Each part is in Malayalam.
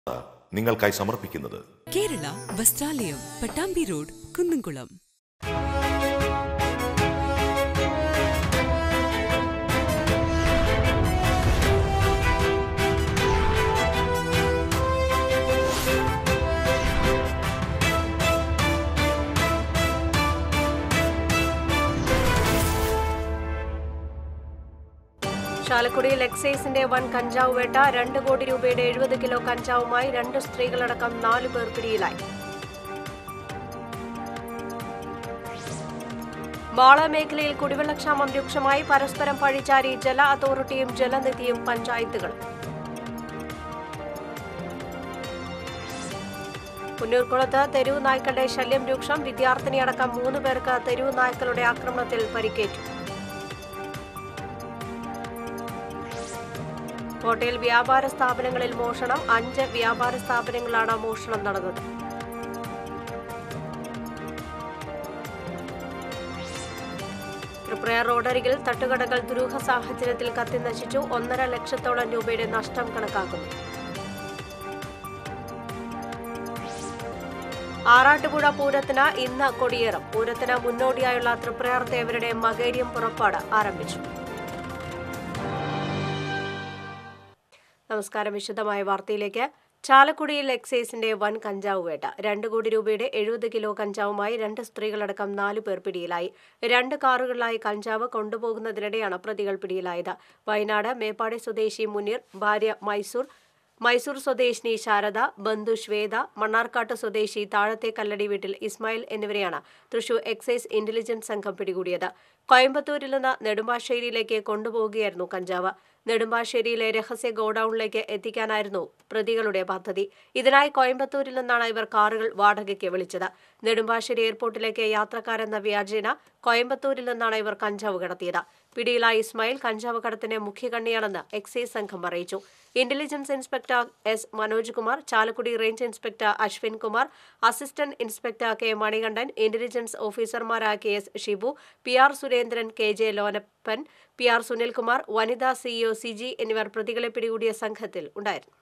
നിങ്ങൾക്കായി സമർപ്പിക്കുന്നത് കേരള വസ്ത്രാലയം പട്ടാമ്പി റോഡ് കുന്നംകുളം ചാലക്കുടിയിൽ എക്സൈസിന്റെ വൻ കഞ്ചാവ് വേട്ട രണ്ട് കോടി രൂപയുടെ എഴുപത് കിലോ കഞ്ചാവുമായി രണ്ട് സ്ത്രീകളടക്കം നാലു പേർ പിടിയിലായി മാള മേഖലയിൽ കുടിവെള്ളക്ഷാമം രൂക്ഷമായി പരസ്പരം പഴിചാരി ജല അതോറിറ്റിയും ജലനിധിയും പഞ്ചായത്തുകൾ പുന്നൂർക്കുളത്ത് തെരുവ് നായ്ക്കളുടെ ശല്യം രൂക്ഷം വിദ്യാർത്ഥിനിയടക്കം മൂന്ന് പേർക്ക് തെരുവ് നായ്ക്കളുടെ ആക്രമണത്തിൽ പരിക്കേറ്റു കോട്ടയിൽ വ്യാപാര സ്ഥാപനങ്ങളിൽ മോഷണം അഞ്ച് വ്യാപാര സ്ഥാപനങ്ങളാണ് മോഷണം നടന്നത് തൃപ്രയാർ റോഡരികിൽ തട്ടുകടകൾ ദുരൂഹ സാഹചര്യത്തിൽ കത്തിനശിച്ചു ഒന്നര ലക്ഷത്തോളം രൂപയുടെ നഷ്ടം കണക്കാക്കുന്നു ആറാട്ടുപുഴ പൂരത്തിന് ഇന്ന് കൊടിയേറും പൂരത്തിന് മുന്നോടിയായുള്ള തൃപ്രയാർ തേവരുടെ മകേരിയം പുറപ്പാട് ആരംഭിച്ചു നമസ്കാരം വിശദമായ വാർത്തയിലേക്ക് ചാലക്കുടിയിൽ എക്സൈസിന്റെ വൻ കഞ്ചാവ് വേട്ട രണ്ട് കോടി രൂപയുടെ എഴുപത് കിലോ കഞ്ചാവുമായി രണ്ട് സ്ത്രീകളടക്കം നാലു പേർ പിടിയിലായി രണ്ട് കാറുകളിലായി കഞ്ചാവ് കൊണ്ടുപോകുന്നതിനിടെയാണ് പ്രതികൾ പിടിയിലായത് വയനാട് മേപ്പാടി സ്വദേശി മുനീർ ഭാര്യ മൈസൂർ മൈസൂർ സ്വദേശിനി ശാരദ ബന്ധു ശ്വേത മണ്ണാർക്കാട്ട് സ്വദേശി താഴത്തെ കല്ലടി വീട്ടിൽ ഇസ്മായിൽ എന്നിവരെയാണ് തൃശൂർ എക്സൈസ് ഇന്റലിജൻസ് സംഘം പിടികൂടിയത് കോയമ്പത്തൂരിൽ നിന്ന് നെടുമ്പാശ്ശേരിയിലേക്ക് കൊണ്ടുപോവുകയായിരുന്നു കഞ്ചാവ് നെടുമ്പാശ്ശേരിയിലെ രഹസ്യ ഗോഡൌണിലേക്ക് എത്തിക്കാനായിരുന്നു പ്രതികളുടെ പദ്ധതി ഇതിനായി കോയമ്പത്തൂരിൽ നിന്നാണ് ഇവർ കാറുകൾ വാടകയ്ക്ക് വിളിച്ചത് നെടുമ്പാശ്ശേരി എയർപോർട്ടിലേക്ക് യാത്രക്കാരെന്ന വ്യാജേന കോയമ്പത്തൂരിൽ നിന്നാണ് ഇവർ കഞ്ചാവ് കടത്തിയത് പിടിയിലായ ഇസ്മായിൽ കഞ്ചാവ് കടത്തിന്റെ മുഖ്യകണ്ണിയാണെന്ന് എക്സൈസ് സംഘം അറിയിച്ചു intelligence inspector S Manoj Kumar Chalakudy range inspector Ashwin Kumar assistant inspector K Manikandan intelligence ഓഫീസർമാരായ K S Shibu P R Surendran K J Lonappan P R Sunilkumar വനിതാ സിഇഒ സി ജി എന്നിവർ പ്രതികളെ പിടികൂടിയ സംഘത്തിൽ ഉണ്ടായിരുന്നു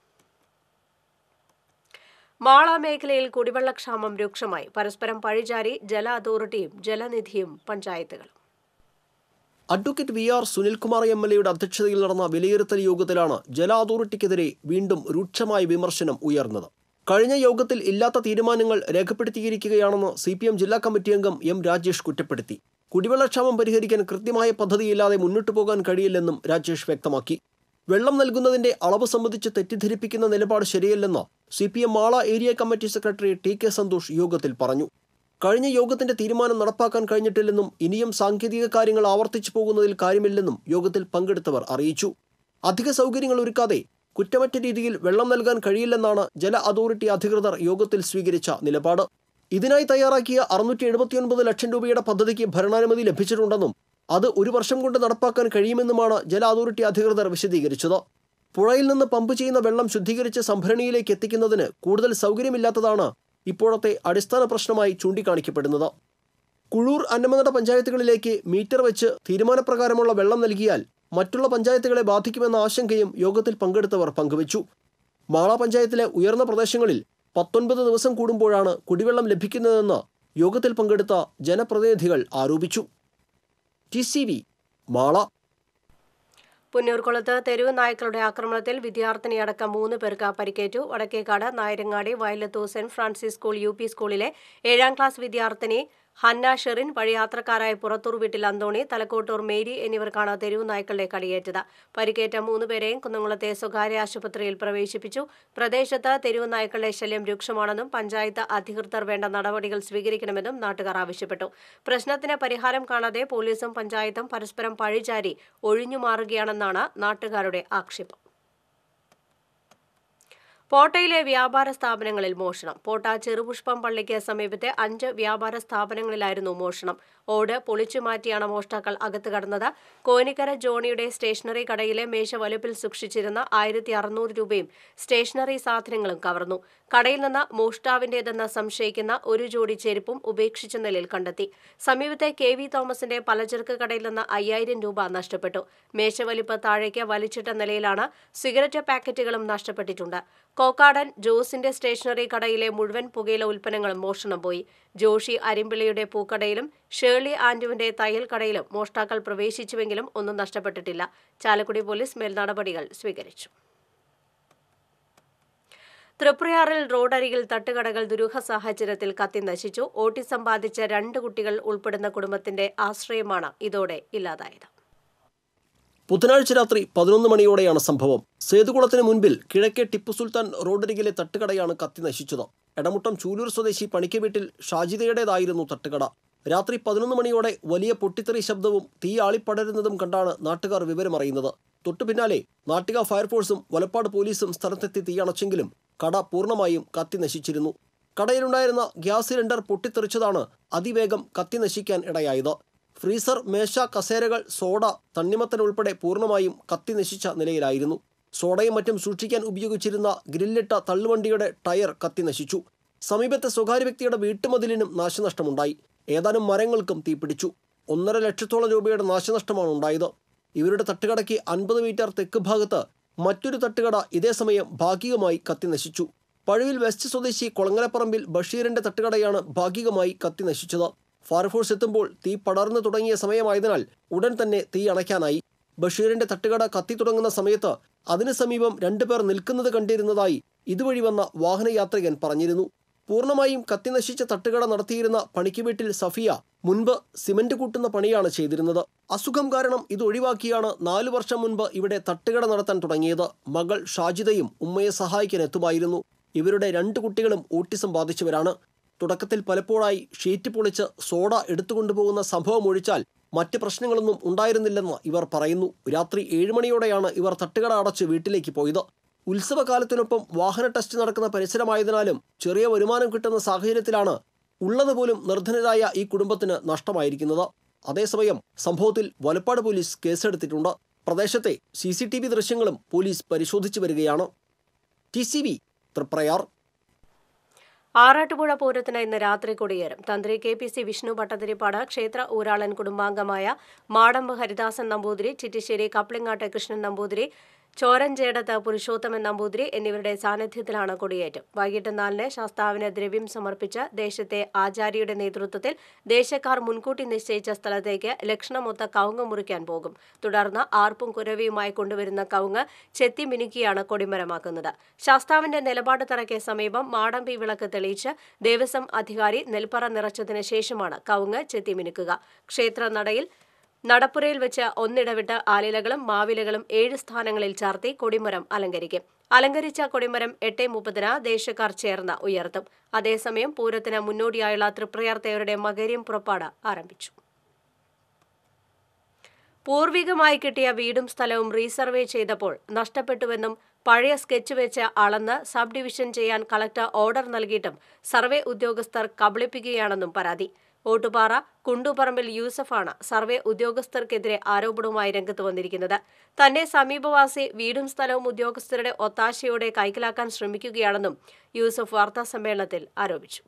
മാള മേഖലയിൽ കുടിവെള്ളക്ഷാമം രൂക്ഷമായി പരസ്പരം പഴിചാരി ജല അതോറിറ്റിയും ജലനിധിയും പഞ്ചായത്തുകളും advocate V R Sunilkumar M L എയുടെ അധ്യക്ഷതയിൽ നടന്ന വിലയിരുത്തൽ യോഗത്തിലാണ് ജല അതോറിറ്റിക്കെതിരെ വീണ്ടും രൂക്ഷമായ വിമർശനം ഉയർന്നത് കഴിഞ്ഞ യോഗത്തിൽ ഇല്ലാത്ത തീരുമാനങ്ങൾ രേഖപ്പെടുത്തിയിരിക്കുകയാണെന്ന് സി പി എം ജില്ലാ കമ്മിറ്റി അംഗം എം രാജേഷ് കുറ്റപ്പെടുത്തി കുടിവെള്ളക്ഷാമം പരിഹരിക്കാൻ കൃത്യമായ പദ്ധതിയില്ലാതെ മുന്നോട്ടു പോകാൻ കഴിയില്ലെന്നും രാജേഷ് വ്യക്തമാക്കി വെള്ളം നൽകുന്നതിന്റെ അളവ് സംബന്ധിച്ച് തെറ്റിദ്ധരിപ്പിക്കുന്ന നിലപാട് ശരിയല്ലെന്ന് C P M Mala area committee secretary T K Santhosh യോഗത്തിൽ പറഞ്ഞു കഴിഞ്ഞ യോഗത്തിന്റെ തീരുമാനം നടപ്പാക്കാൻ കഴിഞ്ഞിട്ടില്ലെന്നും ഇനിയും സാങ്കേതിക കാര്യങ്ങൾ ആവർത്തിച്ചു പോകുന്നതിൽ കാര്യമില്ലെന്നും യോഗത്തിൽ പങ്കെടുത്തവർ അറിയിച്ചു അധിക സൗകര്യങ്ങൾ ഒരുക്കാതെ കുറ്റമറ്റ രീതിയിൽ വെള്ളം നൽകാൻ കഴിയില്ലെന്നാണ് ജല അതോറിറ്റി അധികൃതർ യോഗത്തിൽ സ്വീകരിച്ച നിലപാട് ഇതിനായി തയ്യാറാക്കിയ അറുന്നൂറ്റി എഴുപത്തിയൊൻപത് ലക്ഷം രൂപയുടെ പദ്ധതിക്ക് ഭരണാനുമതി ലഭിച്ചിട്ടുണ്ടെന്നും അത് ഒരു വർഷം കൊണ്ട് നടപ്പാക്കാൻ കഴിയുമെന്നുമാണ് ജല അതോറിറ്റി അധികൃതർ വിശദീകരിച്ചത് പുഴയിൽ നിന്ന് പമ്പ് ചെയ്യുന്ന വെള്ളം ശുദ്ധീകരിച്ച് സംഭരണിയിലേക്ക് എത്തിക്കുന്നതിന് കൂടുതൽ സൗകര്യമില്ലാത്തതാണ് ഇപ്പോഴത്തെ അടിസ്ഥാന പ്രശ്നമായി ചൂണ്ടിക്കാണിക്കപ്പെടുന്നത് കുഴൂർ അന്നമനട പഞ്ചായത്തുകളിലേക്ക് മീറ്റർ വെച്ച് തീരുമാനപ്രകാരമുള്ള വെള്ളം നൽകിയാൽ മറ്റുള്ള പഞ്ചായത്തുകളെ ബാധിക്കുമെന്ന ആശങ്കയും യോഗത്തിൽ പങ്കെടുത്തവർ പങ്കുവച്ചു മാള പഞ്ചായത്തിലെ ഉയർന്ന പ്രദേശങ്ങളിൽ പത്തൊൻപത് ദിവസം കൂടുമ്പോഴാണ് കുടിവെള്ളം ലഭിക്കുന്നതെന്ന് യോഗത്തിൽ പങ്കെടുത്ത ജനപ്രതിനിധികൾ ആരോപിച്ചു ടി സി വി മാള പുന്നൂർക്കുളത്ത് തെരുവ് നായ്ക്കളുടെ ആക്രമണത്തിൽ വിദ്യാർത്ഥിനിയടക്കം മൂന്ന് പേർക്ക് പരിക്കേറ്റു Vadakkekad Nayarangadi Vayalathur saint Francis school U P സ്കൂളിലെ ഏഴാം ക്ലാസ് വിദ്യാർത്ഥിനി ഹന്ന ഷെറിൻ വഴിയാത്രക്കാരായ പുറത്തൂർ വീട്ടിൽ അന്തോണി തലക്കോട്ടൂർ മേരി എന്നിവർക്കാണ് തെരുവ് നായ്ക്കളുടെ കടിയേറ്റത് പരിക്കേറ്റ മൂന്നുപേരെയും കുന്നംകുളത്തെ സ്വകാര്യ ആശുപത്രിയിൽ പ്രവേശിപ്പിച്ചു പ്രദേശത്ത് തെരുവ് നായ്ക്കളുടെ ശല്യം രൂക്ഷമാണെന്നും പഞ്ചായത്ത് അധികൃതർ വേണ്ട നടപടികൾ സ്വീകരിക്കണമെന്നും നാട്ടുകാർ ആവശ്യപ്പെട്ടു പ്രശ്നത്തിന് പരിഹാരം കാണാതെ പോലീസും പഞ്ചായത്തും പരസ്പരം പഴിചാരി ഒഴിഞ്ഞുമാറുകയാണെന്നാണ് നാട്ടുകാരുടെ ആക്ഷേപം പോട്ടയിലെ വ്യാപാര സ്ഥാപനങ്ങളിൽ മോഷണം പോട്ട ചെറുപുഷ്പം പള്ളിക്ക് സമീപത്തെ അഞ്ച് വ്യാപാര സ്ഥാപനങ്ങളിലായിരുന്നു മോഷണം ഓട് പൊളിച്ചു മാറ്റിയാണ് മോഷ്ടാക്കൾ അകത്ത് കടന്നത് കോനിക്കര ജോണിയുടെ സ്റ്റേഷനറി കടയിലെ മേശ വലുപ്പിൽ സൂക്ഷിച്ചിരുന്ന ആയിരത്തി അറുന്നൂറ് രൂപയും സ്റ്റേഷനറി സാധനങ്ങളും കവർന്നു കടയിൽ നിന്ന് മോഷ്ടാവിന്റേതെന്ന് സംശയിക്കുന്ന ഒരു ജോഡി ചെരുപ്പും ഉപേക്ഷിച്ച നിലയിൽ കണ്ടെത്തി സമീപത്തെ കെ വി തോമസിന്റെ പലചരക്ക് കടയിൽ നിന്ന് അയ്യായിരം രൂപ നഷ്ടപ്പെട്ടു മേശവലിപ്പ് താഴേക്ക് വലിച്ചിട്ട നിലയിലാണ് സിഗരറ്റ് പാക്കറ്റുകളും നഷ്ടപ്പെട്ടിട്ടുണ്ട് കോക്കാടൻ ജോസിന്റെ സ്റ്റേഷനറി കടയിലെ മുഴുവൻ പുകയില ഉൽപ്പന്നങ്ങളും മോഷണം പോയി ജോഷി അരിമ്പിളിയുടെ പൂക്കടയിലും ഷേർലി ആന്റുവിന്റെ തയ്യൽ കടയിലും മോഷ്ടാക്കൾ പ്രവേശിച്ചുവെങ്കിലും ഒന്നും നഷ്ടപ്പെട്ടിട്ടില്ല ചാലക്കുടി പോലീസ് മേൽനടപടികൾ സ്വീകരിച്ചു തൃപ്രയാറിൽ റോഡരികിൽ തട്ടുകടകൾ ദുരൂഹ സാഹചര്യത്തിൽ കത്തി നശിച്ചു ഓട്ടിസം ബാധിച്ച രണ്ട് കുട്ടികൾ ഉൾപ്പെടുന്ന കുടുംബത്തിന്റെ ആശ്രയമാണ് ഇതോടെ ഇല്ലാതായത് ബുധനാഴ്ച രാത്രി പതിനൊന്ന് മണിയോടെയാണ് സംഭവം സേതുകുളത്തിന് മുൻപിൽ കിഴക്കേ ടിപ്പു സുൽത്താൻ റോഡരികിലെ തട്ടുകടയാണ് കത്തി നശിച്ചത് എടമുട്ടം ചൂലൂർ സ്വദേശി പണിക്ക് വീട്ടിൽ ഷാജിദയുടേതായിരുന്നു തട്ടുകട രാത്രി പതിനൊന്ന് മണിയോടെ വലിയ പൊട്ടിത്തെറി ശബ്ദവും തീ ആളിപ്പടരുന്നതും കണ്ടാണ് നാട്ടുകാർ വിവരമറിയുന്നത് തൊട്ടു പിന്നാലെ നാട്ടിക ഫയർഫോഴ്സും വലപ്പാട് പോലീസും സ്ഥലത്തെത്തി തീയണച്ചെങ്കിലും കട പൂർണ്ണമായും കത്തി നശിച്ചിരുന്നു കടയിലുണ്ടായിരുന്ന ഗ്യാസ് സിലിണ്ടർ പൊട്ടിത്തെറിച്ചതാണ് അതിവേഗം കത്തി നശിക്കാൻ ഇടയായത് ഫ്രീസർ മേശ കസേരകൾ സോഡ തണ്ണിമത്തൻ ഉൾപ്പെടെ പൂർണ്ണമായും കത്തി നശിച്ച നിലയിലായിരുന്നു സോഡയും മറ്റും സൂക്ഷിക്കാൻ ഉപയോഗിച്ചിരുന്ന ഗ്രില്ലിട്ട തള്ളുവണ്ടിയുടെ ടയർ കത്തി നശിച്ചു സമീപത്തെ സ്വകാര്യ വ്യക്തിയുടെ വീട്ടുമതിലിനും നാശനഷ്ടമുണ്ടായി ഏതാനും മരങ്ങൾക്കും തീപിടിച്ചു ഒന്നര ലക്ഷത്തോളം രൂപയുടെ നാശനഷ്ടമാണ് ഉണ്ടായത് ഇവരുടെ തട്ടുകടയ്ക്ക് അൻപത് മീറ്റർ തെക്ക് ഭാഗത്ത് മറ്റൊരു തട്ടുകട ഇതേ സമയം ഭാഗികമായി കത്തി നശിച്ചു പഴുവിൽ വെസ്റ്റ് സ്വദേശി കൊളങ്ങരപ്പറമ്പിൽ ബഷീറിന്റെ തട്ടുകടയാണ് ഭാഗികമായി കത്തി നശിച്ചത് ഫയർഫോഴ്സ് എത്തുമ്പോൾ തീ പടർന്നു തുടങ്ങിയ സമയമായതിനാൽ ഉടൻ തന്നെ തീ അണയ്ക്കാനായി ബഷീറിന്റെ തട്ടുകട കത്തി തുടങ്ങുന്ന സമയത്ത് അതിനു സമീപം രണ്ടുപേർ നിൽക്കുന്നത് കണ്ടിരുന്നതായി ഇതുവഴി വന്ന വാഹനയാത്രികൻ പറഞ്ഞിരുന്നു പൂർണ്ണമായും കത്തി നശിച്ച തട്ടുകട നടത്തിയിരുന്ന പണിക്ക് വീട്ടിൽ സഫിയ മുൻപ് സിമന്റ് കൂട്ടുന്ന പണിയാണ് ചെയ്തിരുന്നത് അസുഖം കാരണം ഇത് ഒഴിവാക്കിയാണ് നാലു വർഷം മുൻപ് ഇവിടെ തട്ടുകട നടത്താൻ തുടങ്ങിയത് മകൾ ഷാജിദയും ഉമ്മയെ സഹായിക്കാൻ എത്തുമായിരുന്നു ഇവരുടെ രണ്ട് കുട്ടികളും ഓട്ടിസം ബാധിച്ചവരാണ് തുടക്കത്തിൽ പലപ്പോഴായി ഷീറ്റ് പൊളിച്ച് സോഡ എടുത്തുകൊണ്ടുപോകുന്ന സംഭവം ഒഴിച്ചാൽ മറ്റ് പ്രശ്നങ്ങളൊന്നും ഉണ്ടായിരുന്നില്ലെന്ന് ഇവർ പറയുന്നു രാത്രി ഏഴുമണിയോടെയാണ് ഇവർ തട്ടുകട അടച്ച് വീട്ടിലേക്ക് പോയത് ഉത്സവകാലത്തിനൊപ്പം വാഹന ടെസ്റ്റ് നടക്കുന്ന പരിസരമായതിനാലും ചെറിയ വരുമാനം കിട്ടുന്ന സാഹചര്യത്തിലാണ് ഉള്ളതുപോലും നിർധനരായ ഈ കുടുംബത്തിന് നഷ്ടമായിരിക്കുന്നത് അതേസമയം സംഭവത്തിൽ വലപ്പാട് പോലീസ് കേസെടുത്തിട്ടുണ്ട് പ്രദേശത്തെ സി സി ടി വി ദൃശ്യങ്ങളും പോലീസ് പരിശോധിച്ചു വരികയാണ് T C V Triprayar Arattupuzha പൂരത്തിന് ഇന്ന് രാത്രി കൊടിയേറും തന്ത്രി K P C Vishnu Bhattathiripad ക്ഷേത്ര ഊരാളൻ കുടുംബാംഗമായ മാടമ്പ് ഹരിദാസൻ നമ്പൂതിരി ചിറ്റിശ്ശേരി കപ്ലിങ്ങാട്ട് കൃഷ്ണൻ നമ്പൂതിരി ചോരഞ്ചേടത്ത് പുരുഷോത്തമൻ നമ്പൂതിരി എന്നിവരുടെ സാന്നിധ്യത്തിലാണ് കൊടിയേറ്റം വൈകിട്ട് നാലിന് ശാസ്താവിന് ദ്രവ്യം സമർപ്പിച്ച് ദേശത്തെ ആചാര്യയുടെ നേതൃത്വത്തിൽ ദേശക്കാർ മുൻകൂട്ടി നിശ്ചയിച്ച സ്ഥലത്തേക്ക് ലക്ഷണമൊത്ത കവുങ്ങ് മുറിക്കാൻ പോകും തുടർന്ന് ആർപ്പും കുരവിയുമായി കൊണ്ടുവരുന്ന കവുങ്ങ് ചെത്തി മിനുക്കിയാണ് കൊടിമരമാക്കുന്നത് ശാസ്താവിന്റെ നിലപാട് തറയ്ക്ക് സമീപം മാടമ്പി വിളക്ക് തെളിയിച്ച് ദേവസ്വം അധികാരി നെൽപ്പറ നിറച്ചതിന് ശേഷമാണ് കവുങ്ങ് ചെത്തി മിനുക്കുക ക്ഷേത്ര നടയിൽ നടപ്പുരയിൽ വെച്ച് ഒന്നിടവിട്ട് ആലിലകളും മാവിലകളും ഏഴ് സ്ഥാനങ്ങളിൽ ചാർത്തി കൊടിമരം അലങ്കരിക്കും അലങ്കരിച്ച കൊടിമരം എട്ട് മുപ്പതിന് ദേശക്കാർ ചേർന്ന് ഉയർത്തും അതേസമയം പൂരത്തിന് മുന്നോടിയായുള്ള തൃപ്രയാർ തേവരുടെ മകര്യം പുറപ്പാട് ആരംഭിച്ചു പൂർവികമായി കിട്ടിയ വീടും സ്ഥലവും റീസർവേ ചെയ്തപ്പോൾ നഷ്ടപ്പെട്ടുവെന്നും പഴയ സ്കെച്ച് വെച്ച് അളന്ന് സബ് ഡിവിഷൻ ചെയ്യാൻ കളക്ടർ ഓർഡർ നൽകിയിട്ടും സർവേ ഉദ്യോഗസ്ഥർ കബളിപ്പിക്കുകയാണെന്നും പരാതി ഓട്ടുപാറ കുണ്ടുപറമ്പിൽ യൂസഫാണ് സർവേ ഉദ്യോഗസ്ഥർക്കെതിരെ ആരോപണവുമായി രംഗത്ത് വന്നിരിക്കുന്നത് തന്നെ സമീപവാസി വീടും സ്ഥലവും ഉദ്യോഗസ്ഥരുടെ ഒത്താശയോടെ കൈക്കലാക്കാൻ ശ്രമിക്കുകയാണെന്നും യൂസഫ് വാർത്താസമ്മേളനത്തിൽ ആരോപിച്ചു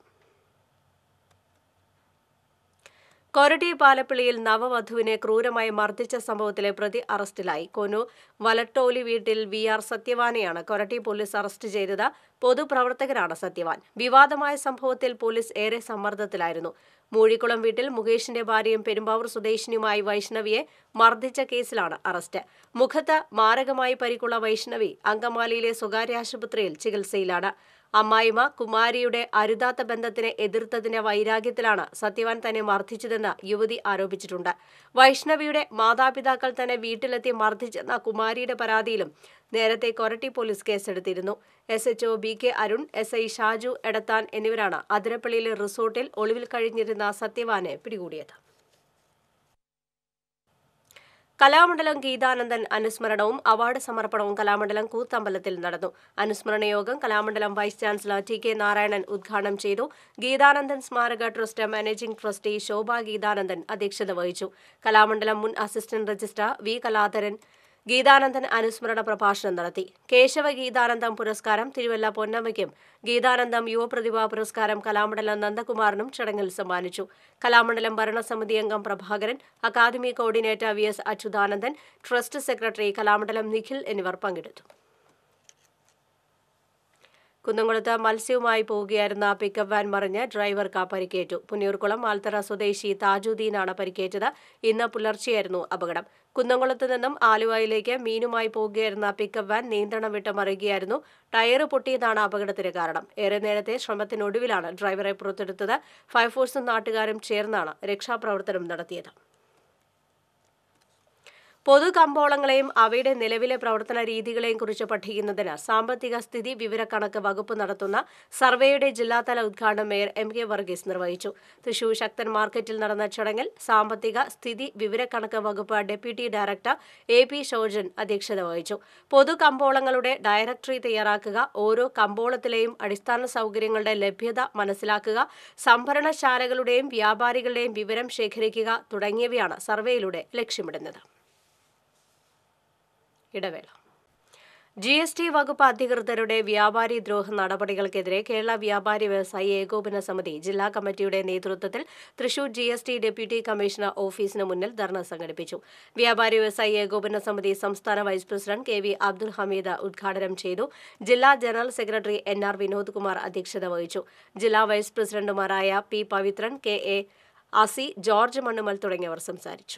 കൊരട്ടി പാലപ്പിള്ളിയിൽ നവവധുവിനെ ക്രൂരമായി മർദ്ദിച്ച സംഭവത്തിലെ പ്രതി അറസ്റ്റിലായി കൊനു വലട്ടോലി വീട്ടിൽ വി ആർ സത്യവാനെയാണ് കൊരട്ടി പോലീസ് അറസ്റ്റ് ചെയ്തത് പൊതുപ്രവർത്തകനാണ് സത്യവാൻ വിവാദമായ സംഭവത്തിൽ പോലീസ് ഏറെ സമ്മർദ്ദത്തിലായിരുന്നു മൂഴിക്കുളം വീട്ടിൽ മുകേഷിന്റെ ഭാര്യയും പെരുമ്പാവൂർ സ്വദേശിനിയുമായി വൈഷ്ണവിയെ മർദ്ദിച്ച കേസിലാണ് അറസ്റ്റ് മുഖത്ത് മാരകമായി പരിക്കുള്ള വൈഷ്ണവി അങ്കമാലിയിലെ സ്വകാര്യ ആശുപത്രിയിൽ ചികിത്സയിലാണ് അമ്മായിമ കുമാരിയുടെ അരുതാത്ത ബന്ധത്തിനെ എതിർത്തതിന്റെ വൈരാഗ്യത്തിലാണ് സത്യവാൻ തന്നെ മർദ്ദിച്ചതെന്ന് യുവതി ആരോപിച്ചിട്ടുണ്ട് വൈഷ്ണവിയുടെ മാതാപിതാക്കൾ തന്നെ വീട്ടിലെത്തി മർദ്ദിച്ചെന്ന കുമാരിയുടെ പരാതിയിലും നേരത്തെ കൊരട്ടി പോലീസ് കേസെടുത്തിരുന്നു S H O B K Arun S I Shaju Edathan എന്നിവരാണ് അതിരപ്പള്ളിയിലെ റിസോർട്ടിൽ ഒളിവിൽ കഴിഞ്ഞിരുന്ന സത്യവാനെ പിടികൂടിയത് കലാമണ്ഡലം ഗീതാനന്ദൻ അനുസ്മരണവും അവാർഡ് സമർപ്പണവും കലാമണ്ഡലം കൂത്തമ്പലത്തിൽ നടന്നു അനുസ്മരണ യോഗം Kalamandalam vice chancellor T K Narayanan ഉദ്ഘാടനം ചെയ്തു ഗീതാനന്ദൻ സ്മാരക trust managing trustee Shobha Geethanandan അധ്യക്ഷത വഹിച്ചു കലാമണ്ഡലം മുൻ assistant registrar V Kaladharan Geethanandan അനുസ്മരണ പ്രഭാഷണം നടത്തി കേശവ ഗീതാനന്ദം പുരസ്കാരം തിരുവല്ല പൊന്നമ്മയ്ക്കും ഗീതാനന്ദം യുവപ്രതിഭാ പുരസ്കാരം കലാമണ്ഡലം നന്ദകുമാറിനും ചടങ്ങിൽ സമ്മാനിച്ചു കലാമണ്ഡലം ഭരണസമിതി അംഗം Prabhakaran academy coordinator V S Achuthanandan trust secretary Kalamandalam Nikhil എന്നിവർ പങ്കെടുത്തു കുന്നംകുളത്ത് മത്സ്യവുമായി പോവുകയായിരുന്ന പിക്കപ്പ് വാൻ മറിഞ്ഞ് ഡ്രൈവർക്ക് പരിക്കേറ്റു പുന്നൂർകുളം ആൽത്തറ സ്വദേശി താജുദ്ദീനാണ് പരിക്കേറ്റത് ഇന്ന് പുലർച്ചെയായിരുന്നു അപകടം കുന്നംകുളത്ത് നിന്നും ആലുവയിലേക്ക് മീനുമായി പോവുകയായിരുന്ന പിക്കപ്പ് വാൻ നിയന്ത്രണം വിട്ട് മറിയുകയായിരുന്നു ടയറ് പൊട്ടിയതാണ് അപകടത്തിന് കാരണം ഏറെ നേരത്തെ ശ്രമത്തിനൊടുവിലാണ് ഡ്രൈവറെ പുറത്തെടുത്തത് ഫയർഫോഴ്സും നാട്ടുകാരും ചേർന്നാണ് രക്ഷാപ്രവർത്തനം നടത്തിയത് പൊതു കമ്പോളങ്ങളെയും അവയുടെ നിലവിലെ പ്രവർത്തന രീതികളെയും കുറിച്ച് പഠിക്കുന്നതിന് സാമ്പത്തിക സ്ഥിതി വിവരക്കണക്ക് വകുപ്പ് നടത്തുന്ന സർവേയുടെ ജില്ലാതല ഉദ്ഘാടനം മേയർ എം കെ വർഗീസ് നിർവഹിച്ചു തൃശൂർ ശക്തൻ മാർക്കറ്റിൽ നടന്ന ചടങ്ങിൽ സാമ്പത്തിക സ്ഥിതി വിവരക്കണക്ക് വകുപ്പ് deputy director A P Shojan അധ്യക്ഷത വഹിച്ചു പൊതു കമ്പോളങ്ങളുടെ ഡയറക്ടറി തയ്യാറാക്കുക ഓരോ കമ്പോളത്തിലെയും അടിസ്ഥാന സൗകര്യങ്ങളുടെ ലഭ്യത മനസ്സിലാക്കുക സംഭരണശാലകളുടെയും വ്യാപാരികളുടെയും വിവരം ശേഖരിക്കുക തുടങ്ങിയവയാണ് സർവേയിലൂടെ ലക്ഷ്യമിടുന്നത് ഇടവേള ജി എസ് ടി വകുപ്പ് അധികൃതരുടെ വ്യാപാരി ദ്രോഹ നടപടികൾക്കെതിരെ കേരള വ്യാപാരി വ്യവസായി ഏകോപന സമിതി ജില്ലാ കമ്മിറ്റിയുടെ നേതൃത്വത്തിൽ Thrissur G S T deputy commissioner ഓഫീസിന് മുന്നിൽ ധർണ സംഘടിപ്പിച്ചു വ്യാപാരി വ്യവസായി ഏകോപന സമിതി സംസ്ഥാന vice president K V Abdul Hameed ഉദ്ഘാടനം ചെയ്തു ജില്ലാ general secretary N R Vinod Kumar അധ്യക്ഷത വഹിച്ചു ജില്ലാ വൈസ് പ്രസിഡന്റുമാരായ P Pavithran K A Asi George Mannumal തുടങ്ങിയവർ സംസാരിച്ചു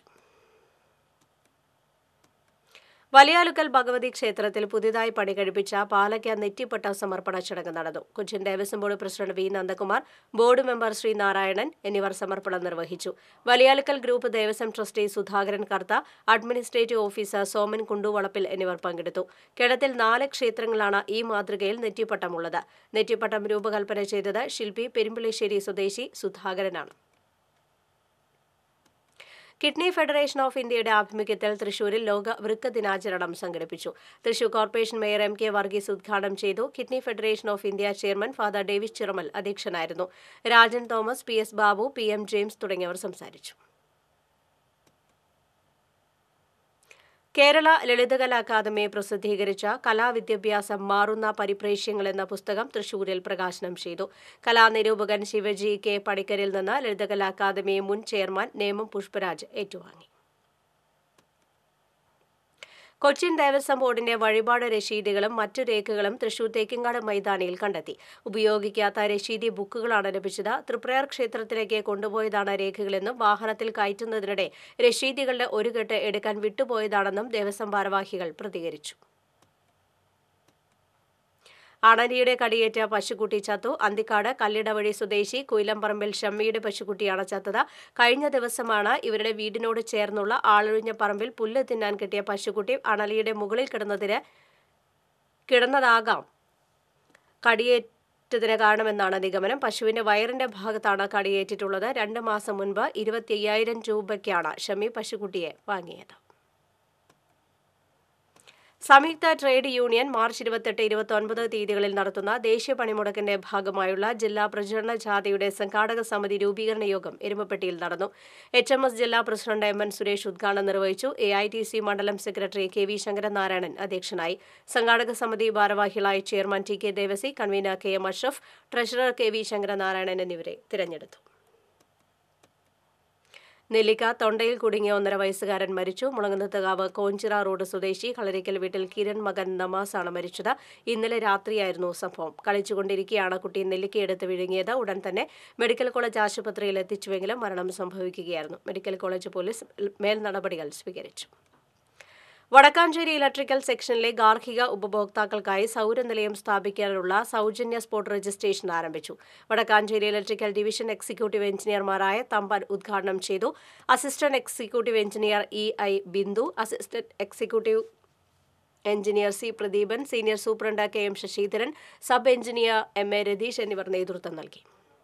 വലിയാലുക്കൽ ഭഗവതി ക്ഷേത്രത്തിൽ പുതിയതായി പണി കഴിപ്പിച്ച പാലക്ക നെറ്റിപ്പട്ട സമർപ്പണ ചടങ്ങ് നടന്നു Cochin Devaswom board president V Nandakumar board member Shri Narayanan എന്നിവർ സമർപ്പണം നിർവഹിച്ചു Valiyalukkal group Devaswom trustee Sudhakaran Kartha administrative officer Soman Kunduvalappil എന്നിവർ പങ്കെടുത്തു കേരളത്തിൽ നാല് ക്ഷേത്രങ്ങളാണ് ഈ മാതൃകയിൽ നെറ്റിപ്പട്ടമുള്ളത് നെറ്റിപ്പട്ടം രൂപകൽപ്പന ചെയ്തത് ശില്പി പെരുമ്പിളിശ്ശേരി സ്വദേശി സുധാകരനാണ് കിഡ്നി ഫെഡറേഷൻ ഓഫ് ഇന്ത്യയുടെ ആഭിമുഖ്യത്തിൽ തൃശൂരിൽ ലോക വൃക്ക ദിനാചരണം സംഘടിപ്പിച്ചു Thrissur corporation mayor M K Varghese ഉദ്ഘാടനം ചെയ്തു kidney federation of India chairman father Davis Chiramal അധ്യക്ഷനായിരുന്നു Rajan Thomas P S Babu P M James തുടങ്ങിയവർ സംസാരിച്ചു കേരള ലളിതകലാ അക്കാദമി പ്രസിദ്ധീകരിച്ച കലാവിദ്യാഭ്യാസം മാറുന്ന പരിപ്രേക്ഷ്യങ്ങൾ എന്ന പുസ്തകം തൃശൂരിൽ പ്രകാശനം ചെയ്തു കലാനിരൂപകൻ ശിവജി കെ പണിക്കരിൽ നിന്ന് ലളിതകലാ അക്കാദമി മുൻ ചെയർമാൻ നേമം പുഷ്പരാജ് ഏറ്റുവാങ്ങി കൊച്ചിൻ ദേവസ്വം ബോർഡിന്റെ വഴിപാട് രശീതികളും മറ്റു രേഖകളും തൃശൂർ തേക്കിങ്ങാട് മൈതാനിയിൽ കണ്ടെത്തി ഉപയോഗിക്കാത്ത രശീതി ബുക്കുകളാണ് ലഭിച്ചത് തൃപ്രയാർ ക്ഷേത്രത്തിലേക്ക് കൊണ്ടുപോയതാണ് രേഖകളെന്നും വാഹനത്തിൽ കയറ്റുന്നതിനിടെ രശീതികളുടെ ഒരു കെട്ട് എടുക്കാൻ വിട്ടുപോയതാണെന്നും ദേവസ്വം ഭാരവാഹികൾ പ്രതികരിച്ചു അണലിയുടെ കടിയേറ്റ പശുക്കുട്ടി ചത്തു അന്തിക്കാട് കല്ലിടവഴി സ്വദേശി കുയിലംപറമ്പിൽ ഷമ്മിയുടെ പശുക്കുട്ടിയാണ് ചത്തത് കഴിഞ്ഞ ദിവസമാണ് ഇവരുടെ വീടിനോട് ചേർന്നുള്ള ആളൊഴിഞ്ഞ പറമ്പിൽ പുല്ല് തിന്നാൻ കിട്ടിയ പശുക്കുട്ടി അണലിയുടെ മുകളിൽ കിടന്നതിന് കിടന്നതാകാം കടിയേറ്റതിന് കാരണമെന്നാണ് നിഗമനം പശുവിന്റെ വയറിന്റെ ഭാഗത്താണ് കടിയേറ്റിട്ടുള്ളത് രണ്ട് മാസം മുൻപ് ഇരുപത്തി അയ്യായിരം രൂപയ്ക്കാണ് ഷമി പശുക്കുട്ടിയെ വാങ്ങിയത് സംയുക്ത ട്രേഡ് യൂണിയൻ മാർച്ച് ഇരുപത്തെട്ട് ഇരുപത്തൊൻപത് തീയതികളിൽ നടത്തുന്ന ദേശീയ പണിമുടക്കിന്റെ ഭാഗമായുള്ള ജില്ലാ പ്രചരണ ജാഥയുടെ സംഘാടക സമിതി രൂപീകരണ യോഗം എരുമപ്പെട്ടിയിൽ നടന്നു എച്ച് എം എസ് ജില്ലാ പ്രസിഡന്റ് എം എൻ സുരേഷ് ഉദ്ഘാടനം നിർവഹിച്ചു എ ഐ ടി സി മണ്ഡലം സെക്രട്ടറി കെ വി ശങ്കരനാരായണൻ അധ്യക്ഷനായി സംഘാടക സമിതി ഭാരവാഹികളായി chairman T K Devasi convener K M Ashraf treasurer K V Sankaranarayanan എന്നിവരെ തിരഞ്ഞെടുത്തു നെല്ലിക്ക തൊണ്ടയിൽ കുടുങ്ങിയ ഒന്നര വയസ്സുകാരൻ മരിച്ചു മുളങ്ങുന്നത്തുകാവ് കോഞ്ചിറ റോഡ് സ്വദേശി കളരിക്കൽ വീട്ടിൽ കിരൺ മകൻ നമാസാണ് മരിച്ചത് ഇന്നലെ രാത്രിയായിരുന്നു സംഭവം കളിച്ചുകൊണ്ടിരിക്കെയാണ് കുട്ടി നെല്ലിക്കയെടുത്ത് വിഴുങ്ങിയത് ഉടൻ തന്നെ മെഡിക്കൽ കോളേജ് ആശുപത്രിയിൽ എത്തിച്ചുവെങ്കിലും മരണം സംഭവിക്കുകയായിരുന്നു മെഡിക്കൽ കോളേജ് പോലീസ് മേൽ നടപടികൾ സ്വീകരിച്ചു വടക്കാഞ്ചേരി ഇലക്ട്രിക്കൽ സെക്ഷനിലെ ഗാർഹിക ഉപഭോക്താക്കൾക്കായി സൗരനിലയം സ്ഥാപിക്കാനുള്ള സൗജന്യ സ്പോട്ട് രജിസ്ട്രേഷൻ ആരംഭിച്ചു വടക്കാഞ്ചേരി ഇലക്ട്രിക്കൽ ഡിവിഷൻ എക്സിക്യൂട്ടീവ് എഞ്ചിനീയർമാരായ തമ്പാൻ ഉദ്ഘാടനം ചെയ്തു assistant executive engineer E I Bindu assistant executive engineer C Pradeepan senior superintendent K M Sasidharan sub engineer M A Ratheesh എന്നിവർ നേതൃത്വം നൽകി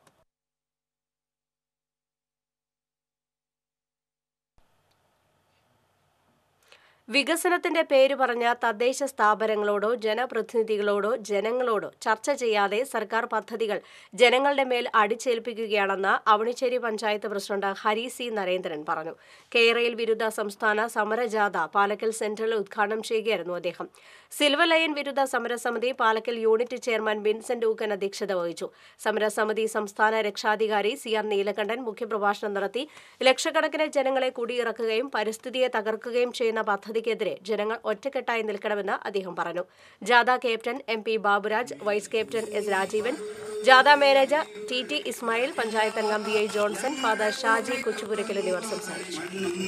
വികസനത്തിന്റെ പേര് പറഞ്ഞ തദ്ദേശ സ്ഥാപനങ്ങളോടോ ജനപ്രതിനിധികളോടോ ജനങ്ങളോടോ ചർച്ച ചെയ്യാതെ സർക്കാർ പദ്ധതികൾ ജനങ്ങളുടെ മേൽ അടിച്ചേൽപ്പിക്കുകയാണെന്ന് അവണിച്ചേരി പഞ്ചായത്ത് പ്രസിഡന്റ് ഹരി സി നരേന്ദ്രൻ പറഞ്ഞു കേരയിൽ വിരുദ്ധ സംസ്ഥാന സമരജാഥ പാലക്കൽ സെന്ററിൽ ഉദ്ഘാടനം ചെയ്യുകയായിരുന്നു അദ്ദേഹം സിൽവർ ലൈൻ വിരുദ്ധ സമരസമിതി Palakkal unit chairman Vincent Ookkan അധ്യക്ഷത വഹിച്ചു സമരസമിതി സംസ്ഥാന രക്ഷാധികാരി സി ആർ നീലകണ്ഠൻ മുഖ്യപ്രഭാഷണം നടത്തി ലക്ഷക്കണക്കിന് ജനങ്ങളെ കുടിയിറക്കുകയും പരിസ്ഥിതിയെ തകർക്കുകയും ചെയ്യുന്ന പദ്ധതി അഴിമതിക്കെതിരെ ജനങ്ങൾ ഒറ്റക്കെട്ടായി നിൽക്കണമെന്ന് അദ്ദേഹം പറഞ്ഞു ജാഥ captain M P Baburaj vice captain S Rajeevan ജാഥ manager T T Ismail panchayat അംഗം V I Johnson father Shaji Kochupurakkal എന്നിവർ സംസാരിച്ചു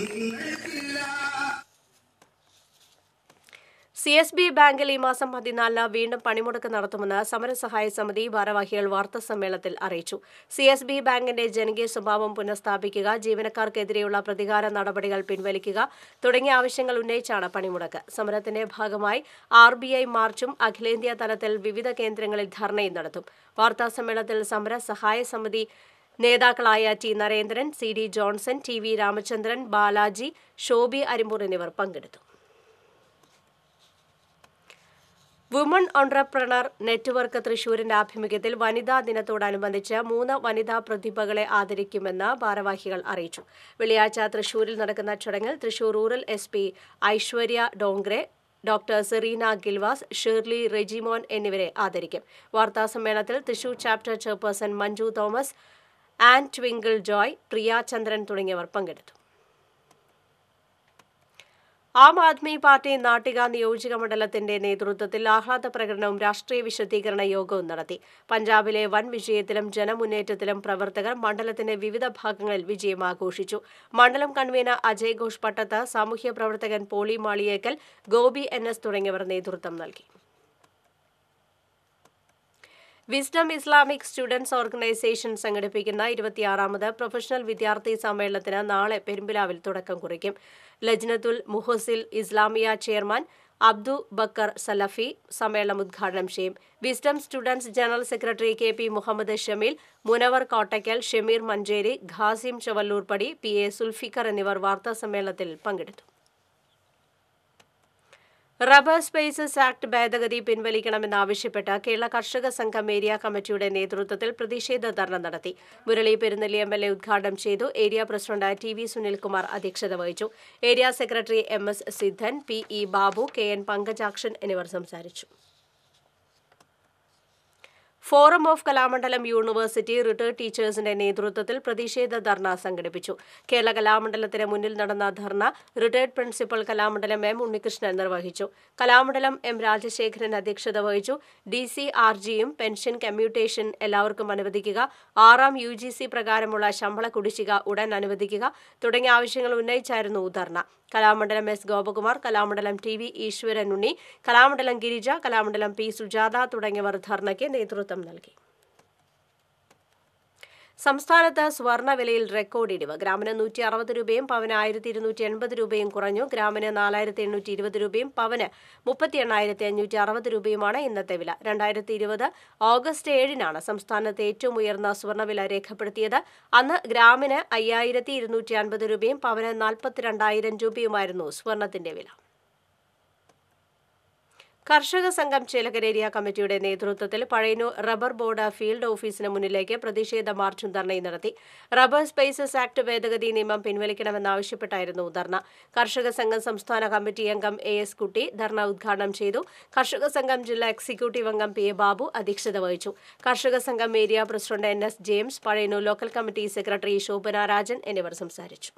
സി എസ് ബി ബാങ്കിൽ ഈ മാസം പതിനാലിന് വീണ്ടും പണിമുടക്ക് നടത്തുമെന്ന് സമരസഹായ സമിതി ഭാരവാഹികൾ വാർത്താസമ്മേളനത്തിൽ അറിയിച്ചു സി എസ് ബി ബാങ്കിന്റെ ജനകീയ സ്വഭാവം പുനഃസ്ഥാപിക്കുക ജീവനക്കാർക്കെതിരെയുള്ള പ്രതികാര നടപടികൾ പിൻവലിക്കുക തുടങ്ങിയ ആവശ്യങ്ങൾ ഉന്നയിച്ചാണ് പണിമുടക്ക് സമരത്തിന്റെ ഭാഗമായി ആർ ബി ഐ മാർച്ചും അഖിലേന്ത്യാ തലത്തിൽ വിവിധ കേന്ദ്രങ്ങളിൽ ധർണയും നടത്തും വാർത്താസമ്മേളനത്തിൽ സമര സഹായ സമിതി നേതാക്കളായ T Narendran C D Johnson T V Ramachandran Balaji Shobi Arimpur എന്നിവർ പങ്കെടുത്തു വുമൺ ഓൺട്രപ്രണർ നെറ്റ്വർക്ക് തൃശൂരിന്റെ ആഭിമുഖ്യത്തിൽ വനിതാ ദിനത്തോടനുബന്ധിച്ച് മൂന്ന് വനിതാ പ്രതിഭകളെ ആദരിക്കുമെന്ന് ഭാരവാഹികൾ അറിയിച്ചു വെള്ളിയാഴ്ച തൃശൂരിൽ നടക്കുന്ന ചടങ്ങിൽ Thrissur rural S P Aishwarya Dongre doctor Serena Gilvas Shirley Rejimon എന്നിവരെ ആദരിക്കും വാർത്താസമ്മേളനത്തിൽ Thrissur chapter chairperson Manju Thomas Ann Twinkle Joy Priya Chandran തുടങ്ങിയവർ പങ്കെടുത്തു ആം ആദ്മി പാർട്ടി നാട്ടിക നിയോജക മണ്ഡലത്തിന്റെ നേതൃത്വത്തിൽ ആഹ്ലാദ പ്രകടനവും രാഷ്ട്രീയ വിശദീകരണ യോഗവും നടത്തി പഞ്ചാബിലെ വൻ വിജയത്തിലും ജനമുന്നേറ്റത്തിലും പ്രവർത്തകർ മണ്ഡലത്തിന്റെ വിവിധ ഭാഗങ്ങളിൽ വിജയം ആഘോഷിച്ചു മണ്ഡലം കൺവീനർ അജയ് ഘോഷ് പട്ടത്ത് സാമൂഹ്യ പ്രവർത്തകൻ പോളി മാളിയേക്കൽ ഗോപി എൻ എസ് തുടങ്ങിയവർ നേതൃത്വം നൽകി വിസ്ഡം ഇസ്ലാമിക് സ്റ്റുഡൻസ് ഓർഗനൈസേഷൻ സംഘടിപ്പിക്കുന്ന ഇരുപത്തിയാറാമത് പ്രൊഫഷണൽ വിദ്യാർത്ഥി സമ്മേളനത്തിന് നാളെ പെരുമ്പിലാവിൽ തുടക്കം കുറിക്കും ലജ്നത്തുൽ മുഹസിൽ ഇസ്ലാമിയ ചെയർമാൻ അബ്ദു ബക്കർ സലഫി സമ്മേളനം ഉദ്ഘാടനം ചെയ്യും Wisdom students general secretary K P Muhammad Shameel Munavar Kottakkal Shameer Manjeri Qasim Chavallurpadi P A Zulfikar എന്നിവർ വാർത്താസമ്മേളനത്തിൽ പങ്കെടുത്തു റബ്ബർ സ്പേസസ് ആക്ട് ഭേദഗതി പിൻവലിക്കണമെന്നാവശ്യപ്പെട്ട് കേരള കർഷക സംഘം ഏരിയ കമ്മിറ്റിയുടെ നേതൃത്വത്തിൽ പ്രതിഷേധ ധർണ നടത്തി Murali Perunelli M L A ഉദ്ഘാടനം ചെയ്തു area president T V Sunilkumar അധ്യക്ഷത വഹിച്ചു area secretary M S Sidhan P E Babu K N Pankajakshan എന്നിവർ സംസാരിച്ചു forum of Kalamandalam university retired ടീച്ചേഴ്സിന്റെ നേതൃത്വത്തിൽ പ്രതിഷേധ ധർണ സംഘടിപ്പിച്ചു കേരള കലാമണ്ഡലത്തിന് മുന്നിൽ നടന്ന ധർണ retired principal Kalamandalam M Unnikrishnan നിർവഹിച്ചു കലാമണ്ഡലം എം രാജശേഖരൻ അധ്യക്ഷത വഹിച്ചു ഡി സി ആർ ജിയും പെൻഷൻ കമ്മ്യൂട്ടേഷൻ എല്ലാവർക്കും അനുവദിക്കുക ആറാം യു ജി സി പ്രകാരമുള്ള ശമ്പള കുടിശ്ശിക ഉടൻ അനുവദിക്കുക തുടങ്ങിയ ആവശ്യങ്ങൾ ഉന്നയിച്ചായിരുന്നു ധർണ Kalamandalam S Gopakumar Kalamandalam T V Eswaran Unni Kalamandalam Girija Kalamandalam P Sujatha തുടങ്ങിയവർ ധർണയ്ക്ക് നേതൃത്വം നൽകി സംസ്ഥാനത്ത് സ്വർണ്ണവിലയിൽ റെക്കോർഡ് ഇടിവ് ഗ്രാമിന് നൂറ്റി അറുപത് രൂപയും പവന് ആയിരത്തി ഇരുന്നൂറ്റി എൺപത് രൂപയും കുറഞ്ഞു ഗ്രാമിന് നാലായിരത്തി എണ്ണൂറ്റി ഇരുപത് രൂപയും പവന് മുപ്പത്തി എണ്ണായിരത്തി അഞ്ഞൂറ്റി അറുപത് രൂപയുമാണ് ഇന്നത്തെ വില രണ്ടായിരത്തി ഇരുപത് ഓഗസ്റ്റ് ഏഴിനാണ് സംസ്ഥാനത്ത് ഏറ്റവും ഉയർന്ന സ്വർണ്ണവില രേഖപ്പെടുത്തിയത് അന്ന് ഗ്രാമിന് അയ്യായിരത്തി ഇരുന്നൂറ്റി അൻപത് രൂപയും പവന് നാൽപ്പത്തിരണ്ടായിരം രൂപയുമായിരുന്നു സ്വർണത്തിന്റെ വില കർഷക സംഘം ചേലക്കര ഏരിയ കമ്മിറ്റിയുടെ നേതൃത്വത്തിൽ പഴയന്നൂർ റബ്ബർ ബോർഡ് ഫീൽഡ് ഓഫീസിന് മുന്നിലേക്ക് പ്രതിഷേധ മാർച്ചും ധർണയും നടത്തി റബ്ബർ സ്പേസസ് ആക്ട് ഭേദഗതി നിയമം പിൻവലിക്കണമെന്നാവശ്യപ്പെട്ടായിരുന്നു ധർണ കർഷക സംഘം സംസ്ഥാന കമ്മിറ്റി അംഗം എ എസ് കുട്ടി ധർണ ഉദ്ഘാടനം ചെയ്തു കർഷക സംഘം ജില്ലാ എക്സിക്യൂട്ടീവ് അംഗം പി എ ബാബു അധ്യക്ഷത വഹിച്ചു Karshaka Sangham area president N S James Pazhayannur local committee secretary Shobhana Rajan എന്നിവർ സംസാരിച്ചു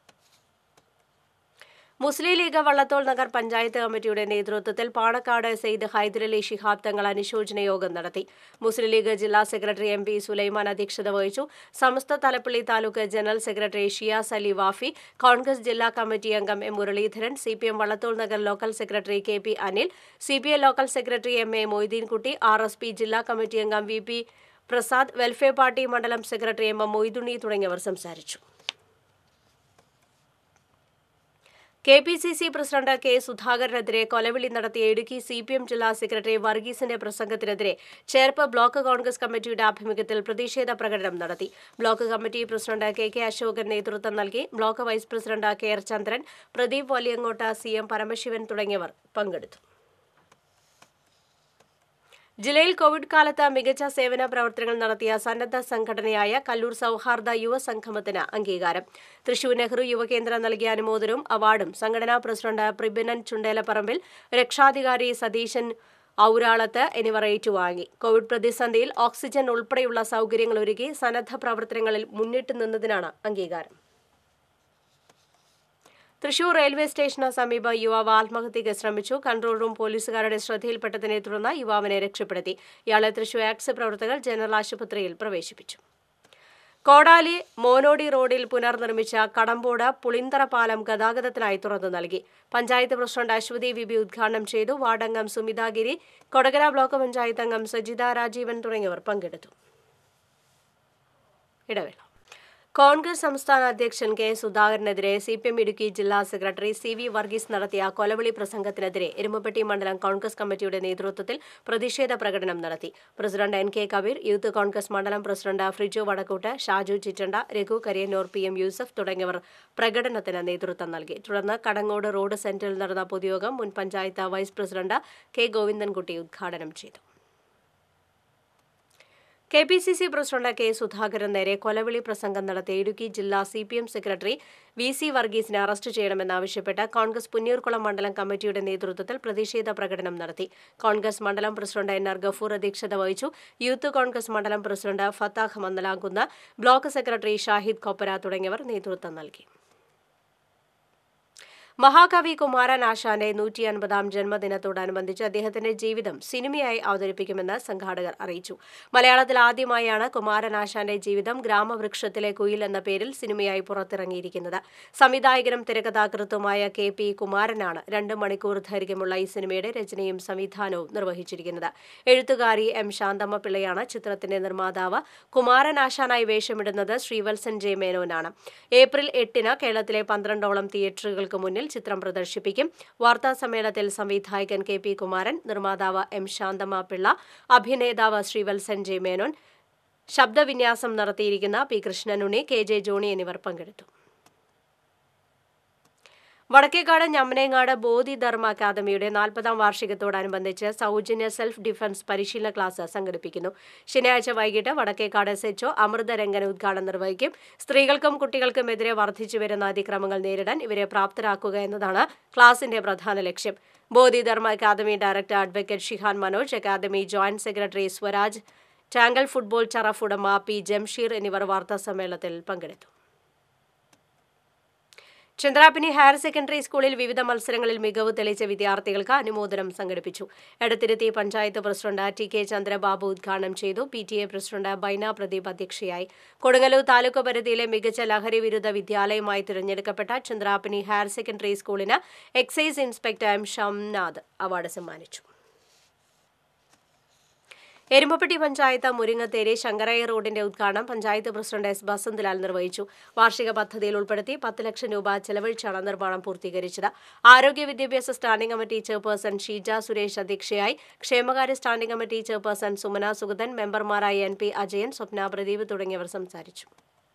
മുസ്ലിം ലീഗ് വള്ളത്തോൾ നഗർ പഞ്ചായത്ത് കമ്മിറ്റിയുടെ നേതൃത്വത്തിൽ പാണക്കാട് സെയ്ദ് ഹൈദരലി ശിഹാബ് തങ്ങൾ അനുശോചന യോഗം നടത്തി മുസ്ലിം ലീഗ് ജില്ലാ സെക്രട്ടറി എം പി സുലൈമാൻ അധ്യക്ഷത വഹിച്ചു സമസ്ത തലപ്പള്ളി താലൂക്ക് ജനറൽ സെക്രട്ടറി ഷിയാസ് അലി വാഫി കോൺഗ്രസ് ജില്ലാ കമ്മിറ്റി അംഗം M Muraleedharan C P M Vallathol Nagar local secretary K P Anil C P I local secretary M A Moideenkutty R S P ജില്ലാ കമ്മിറ്റി അംഗം V P Prasad welfare party മണ്ഡലം സെക്രട്ടറി എം എം മൊയ്തുണ്ണി തുടങ്ങിയവർ സംസാരിച്ചു K P C C president K സുധാകരനെതിരെ കൊലവിളി നടത്തിയ ഇടുക്കി സി പി എം ജില്ലാ സെക്രട്ടറി വർഗീസിന്റെ പ്രസംഗത്തിനെതിരെ ചേർപ്പ് ബ്ലോക്ക് കോൺഗ്രസ് കമ്മിറ്റിയുടെ ആഭിമുഖ്യത്തിൽ പ്രതിഷേധ പ്രകടനം നടത്തി block committee president K K Ashokan നേതൃത്വം നൽകി block vice president K R Chandran Pradeep Valiyangotta C M Paramasivan തുടങ്ങിയവർ പങ്കെടുത്തു ജില്ലയിൽ കോവിഡ് കാലത്ത് മികച്ച സേവന പ്രവർത്തനങ്ങൾ നടത്തിയ സന്നദ്ധ സംഘടനയായ കല്ലൂർ സൌഹാർദ്ദ യുവസംഗമത്തിന് അംഗീകാരം തൃശൂർ നെഹ്റു യുവകേന്ദ്രം നൽകിയ അനുമോദനവും അവാർഡും സംഘടനാ പ്രസിഡന്റ് പ്രിബിനൻ ചുണ്ടേലപ്പറമ്പിൽ രക്ഷാധികാരി സതീശൻ ഔരാളത്ത് എന്നിവർ ഏറ്റുവാങ്ങി കോവിഡ് പ്രതിസന്ധിയിൽ ഓക്സിജൻ ഉൾപ്പെടെയുള്ള സൌകര്യങ്ങൾ ഒരുക്കി സന്നദ്ധ പ്രവർത്തനങ്ങളിൽ മുന്നിട്ട് നിന്നതിനാണ് അംഗീകാരം തൃശൂർ റെയിൽവേ സ്റ്റേഷന് സമീപം യുവാവ് ആത്മഹത്യയ്ക്ക് ശ്രമിച്ചു കൺട്രോൾ റൂം പോലീസുകാരുടെ ശ്രദ്ധയിൽപ്പെട്ടതിനെ തുടർന്ന് യുവാവിനെ രക്ഷപ്പെടുത്തി ഇയാളെ തൃശൂർ ആക്സ് പ്രവർത്തകർ ജനറൽ ആശുപത്രിയിൽ പ്രവേശിപ്പിച്ചു കോടാലി മോനോടി റോഡിൽ പുനർനിർമ്മിച്ച കടമ്പോട് പുളിന്തറ പാലം ഗതാഗതത്തിനായി തുറന്നു നൽകി പഞ്ചായത്ത് പ്രസിഡന്റ് അശ്വതി വിബി ഉദ്ഘാടനം ചെയ്തു വാർഡംഗം സുമിതാഗിരി കൊടകര ബ്ലോക്ക് പഞ്ചായത്ത് അംഗം സജിത രാജീവൻ തുടങ്ങിയവർ പങ്കെടുത്തു ഇടവേള കോൺഗ്രസ് സംസ്ഥാന അധ്യക്ഷൻ കെ സുധാകരനെതിരെ സി പി എം ഇടുക്കി ജില്ലാ സെക്രട്ടറി സി വി വർഗീസ് നടത്തിയ കൊലവിളി പ്രസംഗത്തിനെതിരെ എരുമപ്പെട്ടി മണ്ഡലം കോൺഗ്രസ് കമ്മിറ്റിയുടെ നേതൃത്വത്തിൽ പ്രതിഷേധ പ്രകടനം നടത്തി president N K Kabeer youth Congress മണ്ഡലം president Friju Vadakkoot Shaju Chittanda Raghu Kariyannur P M Yusuf തുടങ്ങിയവർ പ്രകടനത്തിന് നേതൃത്വം നൽകി തുടർന്ന് കടങ്ങോട് റോഡ് സെന്ററിൽ നടന്ന പൊതുയോഗം മുൻ panchayat vice president K Govindankutty ഉദ്ഘാടനം ചെയ്തു K P C C president K Sudhakaran നേരെ കൊലവിളി പ്രസംഗം നടത്തിയ ഇടുക്കി ജില്ലാ C P M secretary V C വർഗീസിനെ അറസ്റ്റ് ചെയ്യണമെന്നാവശ്യപ്പെട്ട് കോൺഗ്രസ് പുന്നൂർകുളം മണ്ഡലം കമ്മിറ്റിയുടെ നേതൃത്വത്തിൽ പ്രതിഷേധ പ്രകടനം നടത്തി കോൺഗ്രസ് മണ്ഡലം പ്രസിഡന്റ് എൻ ആർ ഗഫൂർ അധ്യക്ഷത വഹിച്ചു യൂത്ത് കോൺഗ്രസ് മണ്ഡലം president Fathaq Mandalamkunnu block secretary Shahid Koppara തുടങ്ങിയവർ നേതൃത്വം നൽകി മഹാകവി കുമാരൻ ആശാന്റെ നൂറ്റി അൻപതാം ജന്മദിനത്തോടനുബന്ധിച്ച് അദ്ദേഹത്തിന്റെ ജീവിതം സിനിമയായി അവതരിപ്പിക്കുമെന്ന് സംഘാടകർ അറിയിച്ചു മലയാളത്തിൽ ആദ്യമായാണ് കുമാരൻ ആശാന്റെ ജീവിതം ഗ്രാമവൃക്ഷത്തിലെ കുയിൽ എന്ന പേരിൽ സിനിമയായി പുറത്തിറങ്ങിയിരിക്കുന്നത് സംവിധായകനും തിരക്കഥാകൃത്തുമായ കെ പി കുമാരനാണ് രണ്ട് മണിക്കൂർ ദൈർഘ്യമുള്ള ഈ സിനിമയുടെ രചനയും സംവിധാനവും നിർവഹിച്ചിരിക്കുന്നത് എഴുത്തുകാരി എം ശാന്തമ്മ പിള്ളയാണ് ചിത്രത്തിന്റെ നിർമ്മാതാവ് കുമാരൻ ആശാനായി വേഷമിടുന്നത് ശ്രീവത്സൻ ജെ മേനോനാണ് ഏപ്രിൽ എട്ടിന് കേരളത്തിലെ പന്ത്രണ്ടോളം തിയേറ്ററുകൾക്ക് മുന്നിൽ ചിത്രം പ്രദർശിപ്പിക്കും വാർത്താ സമ്മേളനത്തിൽ സംവിധായകൻ കെ പി കുമാരൻ നിർമ്മാതാവ് എം ശാന്തമ്മ പിള്ള അഭിനേതാവ് ശ്രീവത്സൻ ജെ മേനോൻ ശബ്ദവിന്യാസം നടത്തിയിരിക്കുന്ന P Krishnanunni K J Johny എന്നിവർ പങ്കെടുത്തു വടക്കേക്കാട് ഞമ്മനേങ്ങാട് ബോധിധർമ്മ അക്കാദമിയുടെ നാൽപ്പതാം വാർഷികത്തോടനുബന്ധിച്ച് സൗജന്യ സെൽഫ് ഡിഫൻസ് പരിശീലന ക്ലാസ് സംഘടിപ്പിക്കുന്നു ശനിയാഴ്ച വൈകിട്ട് വടക്കേക്കാട് എസ്എച്ച്ഒ അമൃതരംഗൻ ഉദ്ഘാടനം നിർവഹിക്കും സ്ത്രീകൾക്കും കുട്ടികൾക്കും എതിരെ വർദ്ധിച്ചുവരുന്ന അതിക്രമങ്ങൾ നേരിടാൻ ഇവരെ പ്രാപ്തരാക്കുക എന്നതാണ് ക്ലാസിന്റെ പ്രധാന ലക്ഷ്യം Bodhidharma academy director advocate Shihan Manoj academy joint secretary Swaraj Tankal football ചറഫ് ഉടമ പി ജംഷീർ എന്നിവർ വാർത്താസമ്മേളനത്തിൽ പങ്കെടുത്തു ചന്ദ്രാപിനി ഹയർ സെക്കൻഡറി സ്കൂളിൽ വിവിധ മത്സരങ്ങളിൽ മികവ് തെളിയിച്ച വിദ്യാർത്ഥികൾക്ക് അനുമോദനം സംഘടിപ്പിച്ചു Edathiruthy panchayat president T K Chandrababu ഉദ്ഘാടനം ചെയ്തു പി ടി എ പ്രസിഡന്റ് ബൈന പ്രദീപ് അധ്യക്ഷയായി കൊടുങ്ങല്ലൂർ താലൂക്ക് പരിധിയിലെ മികച്ച ലഹരി വിരുദ്ധ വിദ്യാലയമായി തിരഞ്ഞെടുക്കപ്പെട്ട ചന്ദ്രാപിനി ഹയർ സെക്കൻഡറി സ്കൂളിന് excise inspector M Shamnath award സമ്മാനിച്ചു എരുമപ്പെട്ടി പഞ്ചായത്ത് മുരിങ്ങത്തേരി ശങ്കരയ്യ റോഡിന്റെ ഉദ്ഘാടനം പഞ്ചായത്ത് പ്രസിഡന്റ് എസ് ബസന്ത്ലാൽ നിർവഹിച്ചു വാർഷിക പദ്ധതിയിൽ ഉൾപ്പെടുത്തി പത്ത് ലക്ഷം രൂപ ചെലവഴിച്ചാണ് നിർമ്മാണം പൂർത്തീകരിച്ചത് ആരോഗ്യ വിദ്യാഭ്യാസ standing committee chairperson Sheeja Suresh അധ്യക്ഷയായി ക്ഷേമകാര്യ standing committee chairperson Sumana Sugathan മെമ്പർമാരായ എൻ പി അജയൻ സ്വപ്ന പ്രദീപ് തുടങ്ങിയവർ സംസാരിച്ചു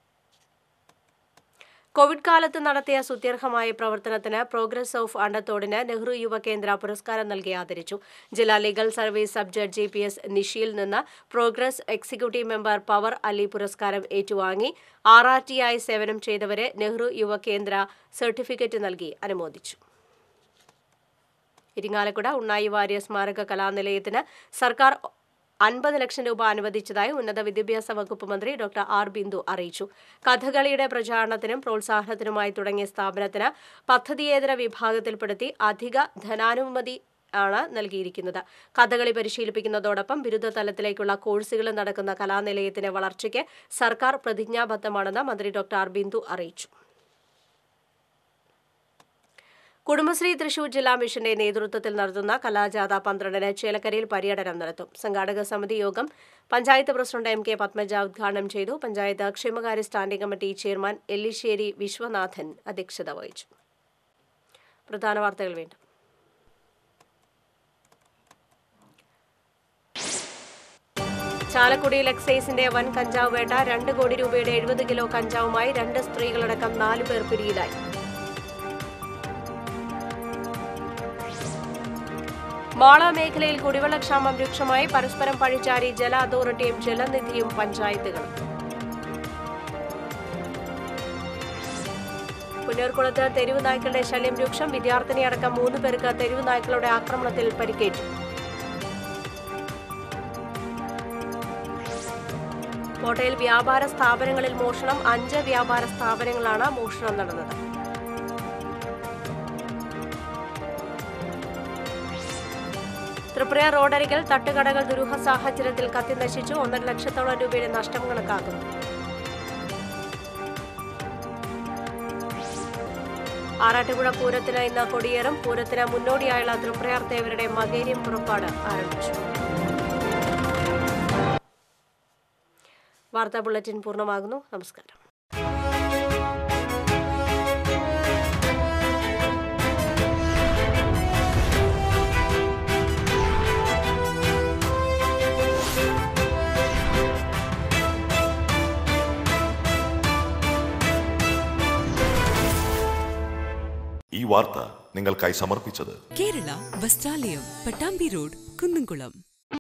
കോവിഡ് കാലത്ത് നടത്തിയ സുത്യർഹമായ പ്രവർത്തനത്തിന് പ്രോഗ്രസ് ഓഫ് അണ്ടത്തോടിന് നെഹ്റു യുവകേന്ദ്ര പുരസ്കാരം നൽകി ആദരിച്ചു ജില്ലാ legal service sub judge P S നിഷിയിൽ നിന്ന് progress executive member Pavar Ali പുരസ്കാരം ഏറ്റുവാങ്ങി ആർ ആർ ടി ആയി സേവനം ചെയ്തവരെ നെഹ്റു യുവകേന്ദ്ര സർട്ടിഫിക്കറ്റ് നൽകി അനുമോദിച്ചു ഇരിങ്ങാലക്കുട ഉണ്ണായി വാര്യർ സ്മാരക കലാനിലയത്തിന് സർക്കാർ അൻപത് ലക്ഷം രൂപ അനുവദിച്ചതായി ഉന്നത വിദ്യാഭ്യാസ വകുപ്പ് മന്ത്രി ഡോക്ടർ ആർ ബിന്ദു അറിയിച്ചു കഥകളിയുടെ പ്രചാരണത്തിനും പ്രോത്സാഹനത്തിനുമായി തുടങ്ങിയ സ്ഥാപനത്തിന് പദ്ധതിയേതര വിഭാഗത്തിൽപ്പെടുത്തി അധിക ധനാനുമതി ആണ് നൽകിയിരിക്കുന്നത് കഥകളി പരിശീലിപ്പിക്കുന്നതോടൊപ്പം ബിരുദ തലത്തിലേക്കുള്ള കോഴ്സുകൾ നടക്കുന്ന കലാനിലയത്തിന്റെ വളർച്ചയ്ക്ക് സർക്കാർ പ്രതിജ്ഞാബദ്ധമാണെന്ന് മന്ത്രി ഡോക്ടർ ആർ ബിന്ദു അറിയിച്ചു കുടുംബശ്രീ തൃശൂർ ജില്ലാ മിഷന്റെ നേതൃത്വത്തിൽ നടത്തുന്ന കലാജാഥ പന്ത്രണ്ടിന് ചേലക്കരയിൽ പര്യടനം നടത്തും സംഘാടക സമിതി യോഗം panchayat president M K Padmaja ഉദ്ഘാടനം ചെയ്തു പഞ്ചായത്ത് ക്ഷേമകാര്യ standing committee chairman Ellissery Viswanathan അധ്യക്ഷത വഹിച്ചു പ്രധാന വാർത്തകൾ വീണ്ടും ചാലക്കുടിയിൽ എക്സൈസിന്റെ വൻ കഞ്ചാവ് വേട്ട രണ്ട് കോടി രൂപയുടെ എഴുപത് കിലോ കഞ്ചാവുമായി രണ്ട് സ്ത്രീകളടക്കം നാലു പേർ പിടിയിലായി മാള മേഖലയിൽ കുടിവെള്ളക്ഷാമം രൂക്ഷമായി പരസ്പരം പഴിച്ചാരി ജല അതോറിറ്റിയും ജലനിധിയും പഞ്ചായത്തുകളും പുന്നൂർക്കുളത്ത് തെരുവ് നായ്ക്കളുടെ ശല്യം രൂക്ഷം വിദ്യാർത്ഥിനിയടക്കം മൂന്ന് പേർക്ക് തെരുവ് നായ്ക്കളുടെ ആക്രമണത്തിൽ പരിക്കേറ്റു കോട്ടയിൽ വ്യാപാര സ്ഥാപനങ്ങളിൽ മോഷണം അഞ്ച് വ്യാപാര സ്ഥാപനങ്ങളാണ് മോഷണം നടന്നത് തൃപ്രയാർ റോഡരികിൽ തട്ടുകടകൾ ദുരൂഹ സാഹചര്യത്തിൽ കത്തി നശിച്ചു ഒന്നര ലക്ഷത്തോളം രൂപയുടെ നഷ്ടം കണക്കാക്കുന്നു ആറാട്ടുപുഴ പൂരത്തിന് ഇന്ന് കൊടിയേറും പൂരത്തിന് മുന്നോടിയായുള്ള തൃപ്രയാർ തേവരുടെ മകേരിയം പുറപ്പാട് ആരംഭിച്ചു വാർത്താ ബുള്ളറ്റിൻ പൂർണ്ണമാകുന്നു നമസ്കാരം ഈ വാർത്ത നിങ്ങൾക്കായി സമർപ്പിച്ചത് കേരള വസ്ത്രാലയം പട്ടാമ്പി റോഡ് കുന്നുംകുളം